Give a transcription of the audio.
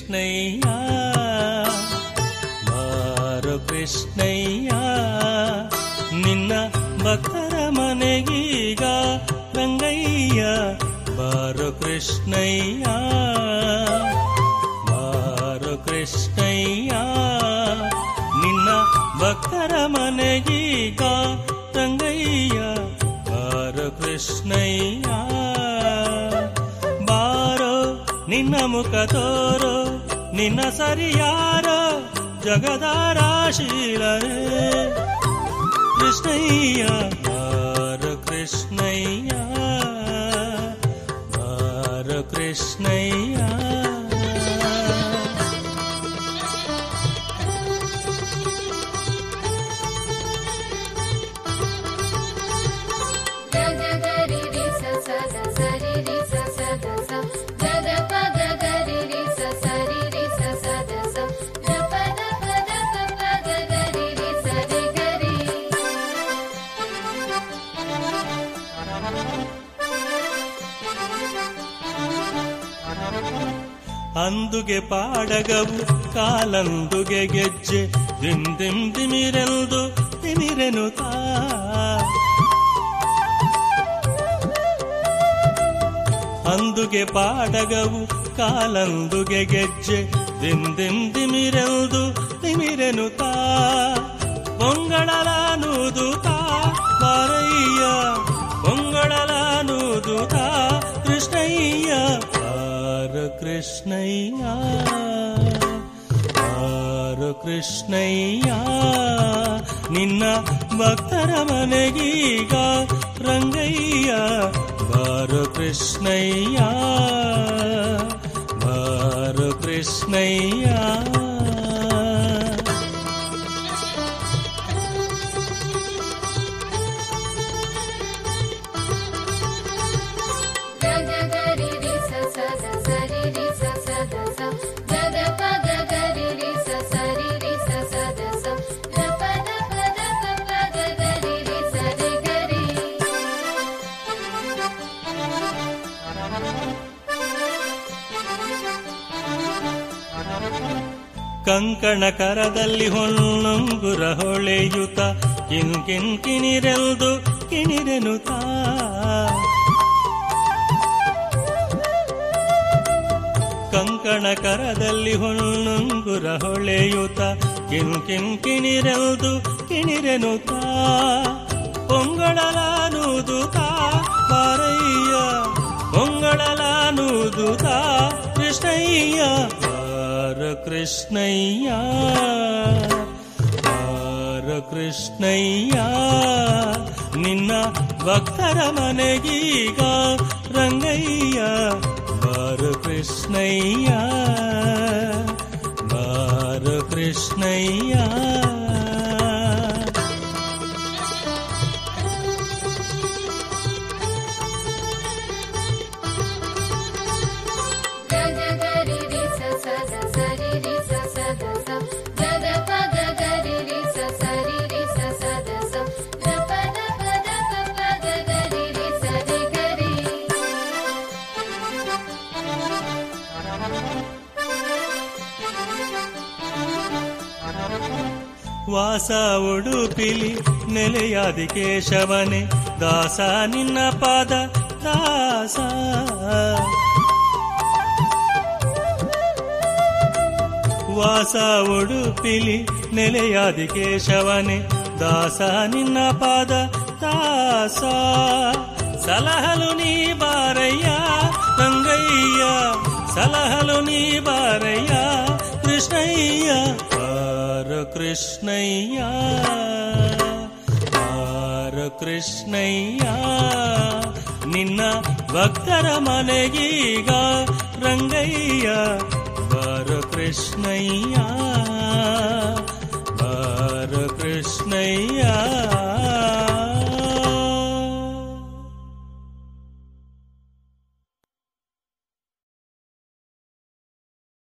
ಕೃಷ್ಣಯ್ಯ ಬಾರೋ ಕೃಷ್ಣಯ್ಯ ನಿನ್ನ ಭಕ್ತರ ಮನೆಗೀಗ ರಂಗಯ್ಯ ಬಾರೋ ಕೃಷ್ಣಯ್ಯ ಬಾರೋ ಕೃಷ್ಣಯ್ಯ ನಿನ್ನ ಭಕ್ತರ ಮನೆಗೀಗ ರಂಗಯ್ಯ ಬಾರೋ ಕೃಷ್ಣಯ್ಯ ಬಾರೋ ನಿನ್ನ ಮುಖ ತೋರೋ ನಿನ್ನ ಸರಿಯಾರೋ ಜಗದಾರಾಶೀಲರೇ ಕೃಷ್ಣಯ್ಯ ಬಾರೋ ಕೃಷ್ಣಯ್ಯ ಬಾರೋ ಕೃಷ್ಣಯ್ಯ ಗದ ಗರಿ ರಿ ಸ ಸ ದ ಸರಿ ರಿ ಸ ಸ ದ ಸ ಗದ ಪದ ಗರಿ ರಿ ಸ ಸರಿ ರಿ ಸ ಸ ದ ಸ ದ ಪದ ಪದ ಪ ಪದ ಗರಿ ರಿ ಸ ರಿ ಗರಿ ಅಂದುಗೆ ಪಾಡಗವು ಕಾಲಂದುಗೆ ಗೆಜ್ಜೆ ದಿಂ ದಿಂ ದಿಮಿರೆಲ್ದು ತಿಮಿರೆನು ತಾ ಅಂದುಗೆ ಪಾಡಗವು ಕಾಲಂದುಗೆ ಗೆಜ್ಜೆ ದಿಂ ದಿಂ ದಿಮಿರೆಲ್ದು ತಿಮಿರೆನು ತಾ ಪೊಂಗಳಲಾನುದು ತಾ ಬಾರಯ್ಯ ಪೊಂಗಳಲಾನುದು ತಾ ಕೃಷ್ಣಯ್ಯ ಬಾರ ಕೃಷ್ಣಯ್ಯ ಬಾರ ಕೃಷ್ಣಯ್ಯ ನಿನ್ನ ಭಕ್ತರ ಮನೆಗೀಗ ರಂಗಯ್ಯ ಬಾರ ಕೃಷ್ಣಯ್ಯ ಬಾರ ಕೃಷ್ಣಯ್ಯ ಗದ ಗರಿ ರಿ ಸ ಸ ದ ಸರಿ ರಿ ಸ ಸ ದ ಸ ಗದ ಪದ ಗರಿ ರಿ ಸ ಸರಿ ರಿ ಸ ಸ ದ ಸ ದ ಪದ ಪದ ಪ ಪದ ಗರಿ ರಿ ಸ ರಿ ಗರಿ ಕಂಕಣ ಕರದಲ್ಲಿ ಹೊನ್ನೊಂಗುರ ಹೊಳೆಯುತ ಕಿನ್ ಕಿನ್ ಕಿಣಿರೆಲ್ದು ಕಿಣಿರೆನುತ ಕಂಕಣ ಕರದಲ್ಲಿ ಹೊನ್ನೊಂಗುರ ಹೊಳೆಯುತ ಕಿನ್ ಕಿನ್ ಕಿಣಿರೆಲ್ದು ಕಿಣಿರೆನುತ ಪೊಂಗಳಲಾನುದುತ ಬಾರಯ್ಯ ಪೊಂಗಳಲಾನುದುತ ಕೃಷ್ಣಯ್ಯ ಬಾರ ಕೃಷ್ಣಯ್ಯ ಬಾರ ಕೃಷ್ಣಯ್ಯ ನಿನ್ನ ಭಕ್ತರ ಮನೆಗೀಗ ರಂಗಯ್ಯ ಬಾರ ಕೃಷ್ಣಯ್ಯ ಬಾರ ಕೃಷ್ಣಯ್ಯ ಗದ ಗರಿ ರಿ ಸ ಸ ದ ಸರಿ ರಿ ಸ ಸ ದ ಸ ಗದ ಪದ ಗರಿ ರಿ ಸ ಸರಿ ರಿ ಸ ಸ ದ ಸ ದ ಪದ ಪದ ಪ ಪದ ಗರಿ ರಿ ಸ ರಿ ಗರಿ ವಾಸ ಉಡುಪಿಲಿ ನೆಲೆಯಾದಿ ಕೇಶವನೆ ದಾಸ ನಿನ್ನ ಪಾದ ದಾಸ ವಾಸ ಉಡುಪಿಲಿ ನೆಲೆಯಾದಿ ಕೇಶವನೆ ದಾಸ ನಿನ್ನ ಪಾದ ದಾಸ ಸಲಹಲು ನೀ ಬಾರಯ್ಯ ರಂಗಯ್ಯ ಸಲಹಲು ನೀ ಬಾರಯ್ಯ ಕೃಷ್ಣಯ್ಯ ಬಾರ ಕೃಷ್ಣಯ್ಯ ಬಾರ ಕೃಷ್ಣಯ್ಯ ನಿನ್ನ ಭಕ್ತರ ಮನೆಗೀಗ ರಂಗಯ್ಯ ಬಾರ ಕೃಷ್ಣಯ್ಯ ಬಾರ ಕೃಷ್ಣಯ್ಯ